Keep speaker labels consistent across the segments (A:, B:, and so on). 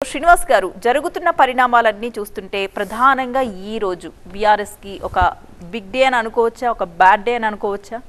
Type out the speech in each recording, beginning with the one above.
A: శ్రీనివాస్ గారు జరుగుతున్న పరిణామాలన్నీ చూస్తుంటే ప్రధానంగా ఈ రోజు బీఆర్ఎస్ కి ఒక బిగ్ డే అని అనుకోవచ్చా ఒక బ్యాడ్ డే అని అనుకోవచ్చా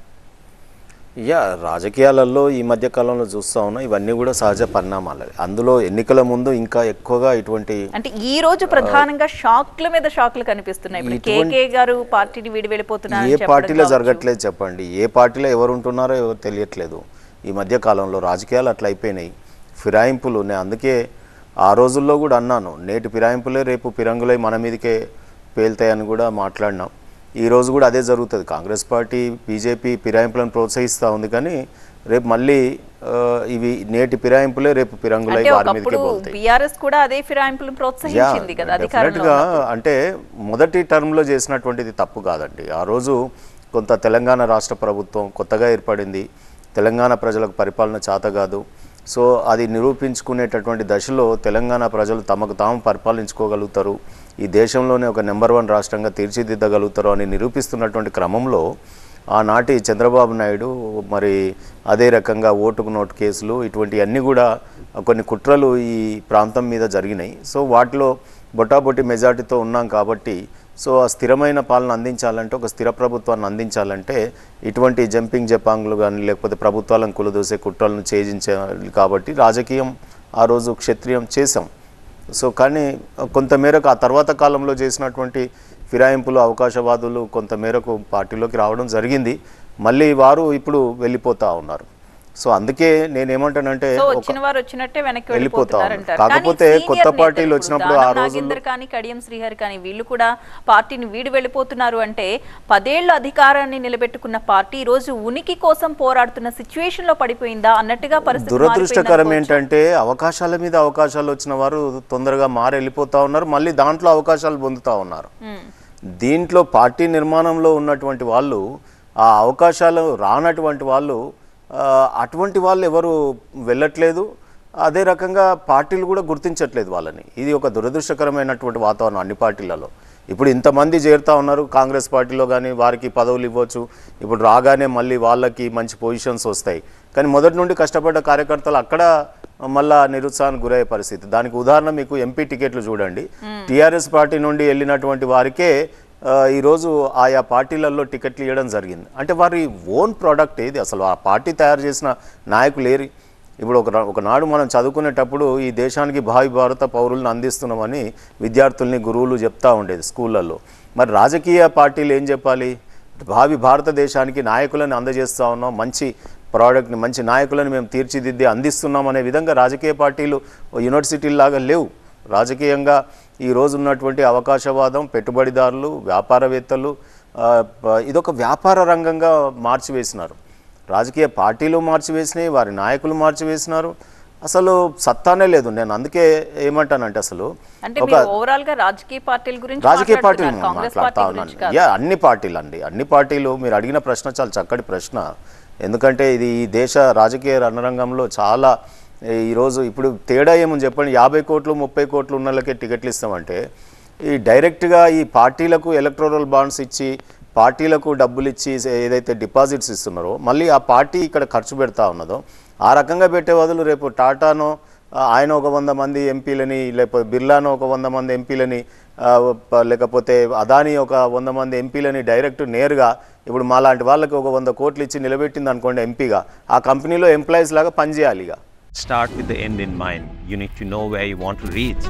B: యా రాజకీయాలలో ఈ మధ్య కాలంలో చూస్తా ఉన్నాం ఇవన్నీ కూడా సహజ పరిణామాలు అందులో ఎన్నికల ముందు ఇంకా ఎక్కువగా ఇటువంటి
A: అంటే ఈ రోజు ప్రధానంగా షాక్ల మీద షాక్లు కనిపిస్తున్నాయి ఇప్పుడు
B: ఇటువంటి-
A: కేకే గారు పార్టీని వీడి వెళ్ళిపోతున్నారు
B: ఏ పార్టీలో జరగట్లేదు చెప్పండి ఏ పార్టీలో ఎవరు ఉంటున్నారో ఎవరు తెలియట్లేదు ఈ మధ్య కాలంలో రాజకీయాలు అట్లా అయిపోయినాయి ఫిరాయింపులు నేను అందుకే ఆ రోజుల్లో కూడా అన్నాను నేటి ఫిరాయింపులే రేపు ఫిరంగులై మన మీదకే పేలుతాయని కూడా మాట్లాడినాం ఈ రోజు కూడా అదే జరుగుతుంది కాంగ్రెస్ పార్టీ బీజేపీ ఫిరాయింపులను ప్రోత్సహిస్తూ ఉంది కానీ రేపు మళ్ళీ ఆ, ఇవి నేటి ఫిరాయింపులే రేపు ఫిరంగులై
A: అంటే
B: వారి మీదకే
A: ఒకప్పుడు
B: పోతాయి
A: బీఆర్ఎస్ కూడా అదే ఫిరాయింపులను ప్రోత్సహించింది కదా అధికారంలో
B: డెఫినెట్గా అంటే మొదటి టర్మ్లో చేసినటువంటిది తప్పు కాదండి ఆ రోజు కొంత తెలంగాణ రాష్ట్ర ప్రభుత్వం కొత్తగా ఏర్పడింది తెలంగాణ ప్రజలకు పరిపాలన చేత కాదు సో అది నిరూపించుకునేటటువంటి దశలో తెలంగాణ ప్రజలు తమకు తాము పరిపాలించుకోగలుగుతారు ఈ దేశంలోనే ఒక నెంబర్ వన్ రాష్ట్రంగా తీర్చిదిద్దగలుగుతారు అని నిరూపిస్తున్నటువంటి క్రమంలో ఆనాటి చంద్రబాబు నాయుడు మరి అదే రకంగా ఓటుకు నోటు కేసులు ఇటువంటివన్నీ కూడా కొన్ని కుట్రలు ఈ ప్రాంతం మీద జరిగినాయి సో వాటిలో బొటాబొటి మెజార్టీతో ఉన్నాం కాబట్టి సో ఆ స్థిరమైన పాలన అందించాలంటే ఒక స్థిర ప్రభుత్వాన్ని అందించాలంటే ఇటువంటి జంపింగ్ జపాంగ్లు కానీ లేకపోతే ప్రభుత్వాలను కులదూసే కుట్రలను ఛేదించాలి కాబట్టి రాజకీయం ఆ రోజు క్షత్రియం చేశాం సో కానీ కొంతమేరకు ఆ తర్వాత కాలంలో చేసినటువంటి ఫిరాయింపులు అవకాశవాదులు కొంతమేరకు పార్టీలోకి రావడం జరిగింది మళ్ళీ వారు ఇప్పుడు వెళ్ళిపోతూ ఉన్నారు సో అందుకే నేనేమంటానంటే
A: సో
B: ఒక
A: వచ్చిన వారు వచ్చినట్టే వెనక్కి
B: వెళ్ళిపోతా
A: వెళ్ళిపోతున్నారంటారు
B: ఉన్నారు. కాకపోతే
A: కానీ
B: కొత్త
A: senior
B: పార్టీలు
A: నేతలు
B: వచ్చినప్పుడు
A: ఇప్పుడు
B: ఆ
A: దానం
B: రోజుల్లో-
A: నాగేందర్ కానీ కడియం శ్రీహరి కానీ వీళ్ళు కూడా పార్టీని వీడి వెళ్ళిపోతున్నారు అంటే పదేళ్లు అధికారాన్ని నిలబెట్టుకున్న పార్టీ ఈ రోజు ఉనికి కోసం పోరాడుతున్న సిచ్యువేషన్ లో పడిపోయిందా అన్నట్టుగా పరిస్థితి
B: దురదృష్టకరం
A: మారిపోయిందా
B: ఏంటంటే అవకాశాల మీద అవకాశాలు వచ్చిన వారు తొందరగా మారి వెళ్ళిపోతా ఉన్నారు మళ్ళీ దాంట్లో అవకాశాలు పొందుతా ఉన్నారు
A: ఉమ్.
B: దీంట్లో పార్టీ నిర్మాణంలో ఉన్నటువంటి వాళ్ళు ఆ అవకాశాలు రానటువంటి వాళ్ళు ఆ, అటువంటి వాళ్ళు ఎవరు వెళ్ళట్లేదు అదే రకంగా పార్టీలు కూడా గుర్తించట్లేదు వాళ్ళని ఇది ఒక దురదృష్టకరమైనటువంటి వాతావరణం అన్ని పార్టీలలో ఇప్పుడు ఇంతమంది చేరుతా ఉన్నారు కాంగ్రెస్ పార్టీలో కానీ వారికి పదవులు ఇవ్వచ్చు ఇప్పుడు రాగానే మళ్ళీ వాళ్ళకి మంచి పొజిషన్స్ వస్తాయి కానీ మొదటి నుండి కష్టపడ్డ కార్యకర్తలు అక్కడ మళ్ళా నిరుత్సాహానికి గురయ్యే పరిస్థితి దానికి ఉదాహరణ మీకు ఎంపీ టికెట్లు చూడండి టీఆర్ఎస్ పార్టీ నుండి వెళ్ళినటువంటి వారికే ఆ, ఈరోజు ఆయా పార్టీలలో టికెట్లు ఇవ్వడం జరిగింది అంటే వారి ఓన్ ప్రోడక్ట్ ఏది అసలు ఆ పార్టీ తయారు చేసిన నాయకులు ఏరి ఇప్పుడు ఒక ఒకనాడు మనం చదువుకునేటప్పుడు ఈ దేశానికి భావి భారత పౌరులను అందిస్తున్నామని విద్యార్థుల్ని గురువులు చెప్తా ఉండేది స్కూళ్ళల్లో మరి రాజకీయ పార్టీలు ఏం చెప్పాలి భావి భారతదేశానికి నాయకులను అందజేస్తూ ఉన్నాం మంచి ప్రోడక్ట్ని మంచి నాయకులను మేము తీర్చిదిద్ది అందిస్తున్నాం అనే విధంగా రాజకీయ పార్టీలు యూనివర్సిటీలాగా లేవు రాజకీయంగా ఈ రోజు ఉన్నటువంటి అవకాశవాదం పెట్టుబడిదారులు వ్యాపారవేత్తలు ఆ, ప- ఇదొక వ్యాపార రంగంగా మార్చివేసినారు రాజకీయ పార్టీలు మార్చివేసినాయి వారి నాయకులు మార్చివేసినారు అసలు సత్తానే లేదు నేను అందుకే ఏమంటానంటే అసలు
A: అంటే మీరు ఓవరాల్ గా రాజకీయ పార్టీల గురించి
B: రాజకీయ పార్టీలు
A: మాట్లాడుతున్నారు, కాంగ్రెస్
B: మాట్లాడుతా
A: పార్టీ
B: ఉన్నాను
A: గురించి కాదు
B: యా అన్ని పార్టీలు అండి అన్ని పార్టీలు మీరు అడిగిన ప్రశ్న చాలా చక్కటి ప్రశ్న ఎందుకంటే ఇది ఈ దేశ రాజకీయ రణరంగంలో చాలా ఏ, ఈరోజు ఇప్పుడు తేడా ఏమని చెప్పండి యాభై కోట్లు ముప్పై కోట్లు ఉన్న వాళ్ళకే టికెట్లు ఇస్తామంటే ఈ డైరెక్ట్గా ఈ పార్టీలకు ఎలక్ట్రోరల్ బాండ్స్ ఇచ్చి పార్టీలకు డబ్బులు ఇచ్చి ఏదైతే డిపాజిట్స్ ఇస్తున్నారో మళ్ళీ ఆ పార్టీ ఇక్కడ ఖర్చు పెడతా ఉన్నదో ఆ రకంగా పెట్టే బదులు రేపు టాటానో ఆ, ఆయన ఒక వంద మంది ఎంపీలని లేకపోతే బిర్లానో ఒక వంద మంది ఎంపీలని ఆ, ప- లేకపోతే అదాని ఒక వంద మంది ఎంపీలని డైరెక్ట్ నేరుగా ఇప్పుడు మాలాంటి వాళ్ళకి ఒక వంద కోట్లు ఇచ్చి నిలబెట్టింది అనుకోండి ఎంపీగా ఆ కంపెనీలో ఎంప్లాయీస్ లాగా పనిచేయాలి ఇక
C: Start with the end in mind. You need to know where you want to reach.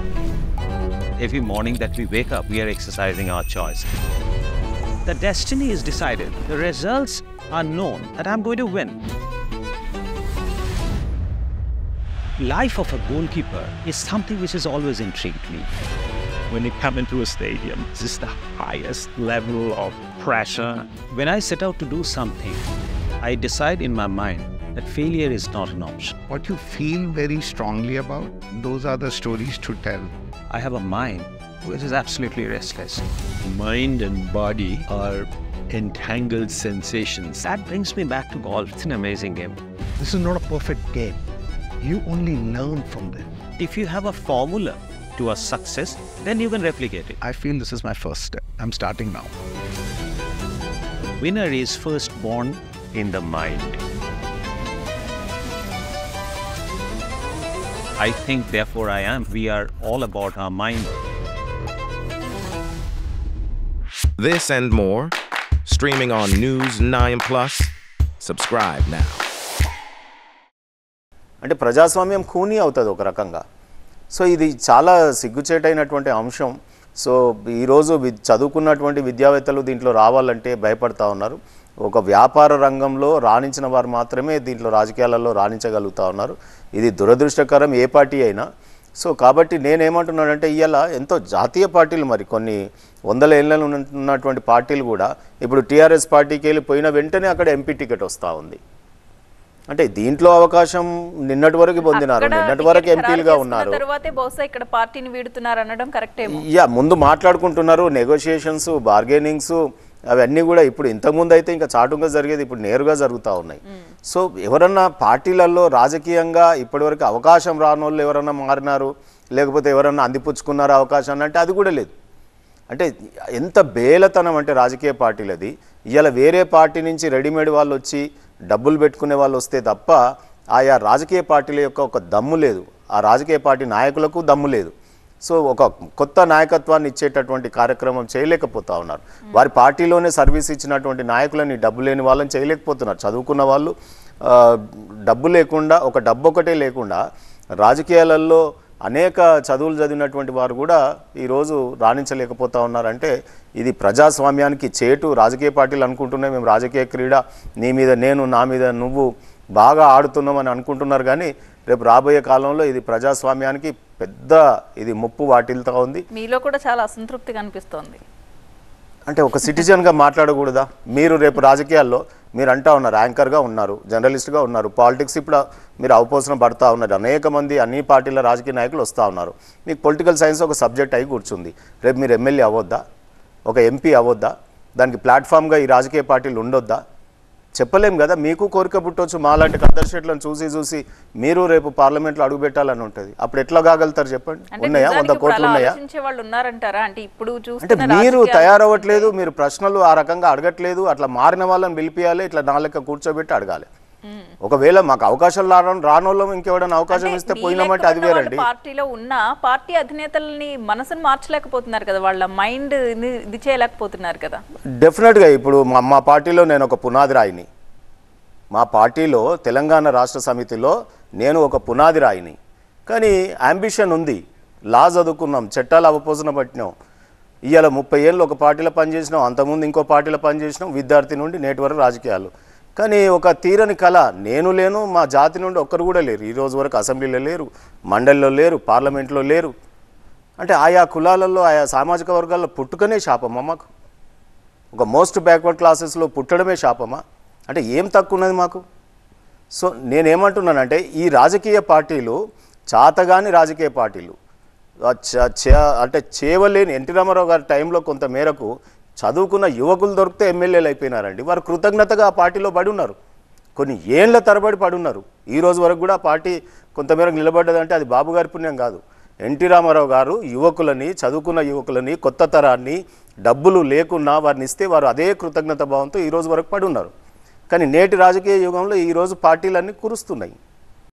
C: Every morning that we wake up, we are exercising our choice. The destiny is decided. The results are known that I'm going to win. Life of a goalkeeper is something which has always intrigued me.
D: when you come into a stadium. This is the highest level of pressure.
C: When I set out to do something, I decide in my mind that failure is not an option.
E: What you feel very strongly about, those are the stories to tell.
C: I have a mind which is absolutely restless.
D: Mind and body are entangled sensations.
C: That brings me back to golf. It's an amazing game.
E: This is not a perfect game. You only learn from them.
C: If you have a formula to a success, then you can replicate it.
E: I feel this is my first step. I'm starting now.
C: Winner is first born in the mind. I think, therefore, I am. We are all about our mind.
F: This and more, streaming on News 9 Plus. Subscribe now.
B: అంటే ప్రజాస్వామ్యం ఖూనీ అవుతుంది ఒక రకంగా so ఇది చాలా సిగ్గుచేటైనటువంటి అంశం so ఈరోజు వి చదువుకున్నటువంటి విద్యావేత్తలు దీంట్లో రావాలంటే భయపడతా ఉన్నారు ఒక వ్యాపార రంగంలో రాణించిన వారు మాత్రమే దీంట్లో రాజకీయాలలో రాణించగలుగుతా ఉన్నారు ఇది దురదృష్టకరం ఏ పార్టీ అయినా సో కాబట్టి నేనేమంటున్నానంటే ఇవాళ ఎంతో జాతీయ పార్టీలు మరి కొన్ని వందల ఏళ్ళలో ఉన్నటువంటి పార్టీలు కూడా ఇప్పుడు టీఆర్ఎస్ పార్టీకి వెళ్ళి పోయిన వెంటనే అక్కడ ఎంపీ టికెట్ వస్తూ ఉంది అంటే దీంట్లో అవకాశం నిన్నటి వరకు పొందినారు
A: అక్కడ
B: నిన్నటి
A: టికెట్
B: వరకు
A: ఖరారు
B: ఎంపీలుగా
A: చేసుకున్న
B: ఉన్నారు
A: తర్వాతే బహుశా ఇక్కడ పార్టీని వీడుతున్నారు అనడం కరెక్టేమో
B: యా ముందు మాట్లాడుకుంటున్నారు నెగోషియేషన్స్ బార్గెనింగ్స్ అవన్నీ కూడా ఇప్పుడు ఇంతకుముందు అయితే ఇంకా చాటుగా జరిగేది ఇప్పుడు నేరుగా జరుగుతూ ఉన్నాయి సో ఎవరన్నా పార్టీలలో రాజకీయంగా ఇప్పటివరకు అవకాశం రాని వాళ్ళు ఎవరన్నా మారినారు లేకపోతే ఎవరన్నా అందిపుచ్చుకున్నారు అవకాశాన్ని అంటే అది కూడా లేదు అంటే ఎంత బేలతనం అంటే రాజకీయ పార్టీలది ఇవాళ వేరే పార్టీ నుంచి రెడీమేడ్ వాళ్ళు వచ్చి డబ్బులు పెట్టుకునే వాళ్ళు వస్తే తప్ప ఆయా రాజకీయ పార్టీల యొక్క ఒక దమ్ము లేదు ఆ రాజకీయ పార్టీ నాయకులకు దమ్ము లేదు సో ఒక కొత్త నాయకత్వాన్ని ఇచ్చేటటువంటి కార్యక్రమం చేయలేకపోతా ఉన్నారు వారి పార్టీలోనే సర్వీస్ ఇచ్చినటువంటి నాయకులని డబ్బు లేని వాళ్ళని చేయలేకపోతున్నారు చదువుకున్న వాళ్ళు ఆ, డబ్బు లేకుండా ఒక డబ్బు ఒకటే లేకుండా రాజకీయాలలో అనేక చదువులు చదివినటువంటి వారు కూడా ఈరోజు రాణించలేకపోతా ఉన్నారంటే ఇది ప్రజాస్వామ్యానికి చేటు రాజకీయ పార్టీలు అనుకుంటున్నాయి మేము రాజకీయ క్రీడ నీ మీద నేను నా మీద నువ్వు బాగా ఆడుతున్నామని అనుకుంటున్నారు కానీ రేపు రాబోయే కాలంలో ఇది ప్రజాస్వామ్యానికి పెద్ద ఇది ముప్పు వాటిల్తా ఉంది
A: మీలో కూడా చాలా అసంతృప్తి కనిపిస్తోంది
B: అంటే ఒక సిటిజన్గా మాట్లాడకూడదా మీరు రేపు రాజకీయాల్లో మీరు అంటా ఉన్నారు యాంకర్గా ఉన్నారు జర్నలిస్ట్గా ఉన్నారు పాలిటిక్స్ ఇప్పుడు మీరు అవపోసన పడతా ఉన్నారు అనేక మంది అన్ని పార్టీల రాజకీయ నాయకులు వస్తూ ఉన్నారు మీకు పొలిటికల్ సైన్స్ ఒక సబ్జెక్ట్ అయి కూర్చుంది రేపు మీరు ఎమ్మెల్యే అవ్వొద్దా ఒక ఎంపీ అవ్వొద్దా దానికి ప్లాట్ఫామ్గా ఈ రాజకీయ పార్టీలు ఉండొద్దా చెప్పలేం కదా మీకు కోరిక పుట్టవచ్చు మాలాంటి కదర్శెట్లను చూసి చూసి మీరు రేపు పార్లమెంట్లో అడుగుపెట్టాలని ఉంటుంది అప్పుడు ఎట్లా కాగలుగుతారు చెప్పండి
A: అంటే
B: ఉన్నాయా వంద
A: నిజానికి ఇప్పుడు
B: కోట్లు
A: అలా
B: ఉన్నాయా
A: ఆలోచించే వాళ్ళు ఉన్నారంటారా అంటే ఇప్పుడు
B: అంటే
A: చూస్తున్న
B: మీరు
A: రాజకీయాలు
B: తయారవ్వట్లేదు మీరు ప్రశ్నలు ఆ రకంగా అడగట్లేదు అట్లా మారిన వాళ్ళని పిలిపియాలి ఇట్లా నా లెక్క కూర్చోబెట్టి అడగాలి ఒకవేళ మాకు అవకాశాలు రాను రానోళ్ళం ఇంకెవడైనా అవకాశం
A: అంటే
B: ఇస్తే
A: మీ
B: పోయినామంటే
A: లెక్క
B: అది
A: ఉన్న వాళ్ళు
B: వేరండి
A: పార్టీలో ఉన్న పార్టీ అధినేతల్ని మనసును మార్చలేకపోతున్నారు కదా వాళ్ళ మైండ్ ఇది చేయలేకపోతున్నారు కదా
B: డెఫినెట్గా ఇప్పుడు మా మా పార్టీలో నేను ఒక పునాది రాయిని మా పార్టీలో తెలంగాణ రాష్ట్ర సమితిలో నేను ఒక పునాది రాయిని కానీ అంబిషన్ ఉంది లా చదువుకున్నాం చట్టాలు అవపోసన పట్టినాం ఇవాళ ముప్పై ఏళ్ళు ఒక పార్టీలో పనిచేసినాం అంతకుముందు ఇంకో పార్టీలో పనిచేసినాం విద్యార్థి నుండి నేటి వరకు రాజకీయాలు కానీ ఒక తీరని కళ నేను లేను మా జాతి నుండి ఒక్కరు కూడా లేరు ఈ రోజు వరకు అసెంబ్లీలో లేరు మండలిలో లేరు పార్లమెంట్లో లేరు అంటే ఆయా కులాలలో ఆయా సామాజిక వర్గాల్లో పుట్టుకనే శాపమా మాకు ఒక మోస్ట్ బ్యాక్వర్డ్ క్లాసెస్లో పుట్టడమే శాపమా అంటే ఏం తక్కువ ఉన్నది మాకు సో నేనేమంటున్నానంటే ఈ రాజకీయ పార్టీలు చాతగాని రాజకీయ పార్టీలు ఆ చ- చ- అంటే చేవలేని ఎన్టీ రామారావు గారి టైంలో కొంత మేరకు చదువుకున్న యువకులు దొరికితే ఎమ్మెల్యేలు అయిపోయినారండి వారు కృతజ్ఞతగా ఆ పార్టీలో పడి ఉన్నారు కొన్ని ఏండ్ల తరబడి పడి ఉన్నారు ఈ రోజు వరకు కూడా ఆ పార్టీ కొంతమేరకు నిలబడ్డదంటే అది బాబు గారి పుణ్యం కాదు ఎన్టీ రామారావు గారు యువకులని చదువుకున్న యువకులని కొత్త తరాన్ని డబ్బులు లేకున్నా వారిని ఇస్తే వారు అదే కృతజ్ఞత భావంతో ఈ రోజు వరకు పడి ఉన్నారు కానీ నేటి రాజకీయ యుగంలో ఈరోజు పార్టీలన్నీ కురుస్తున్నాయి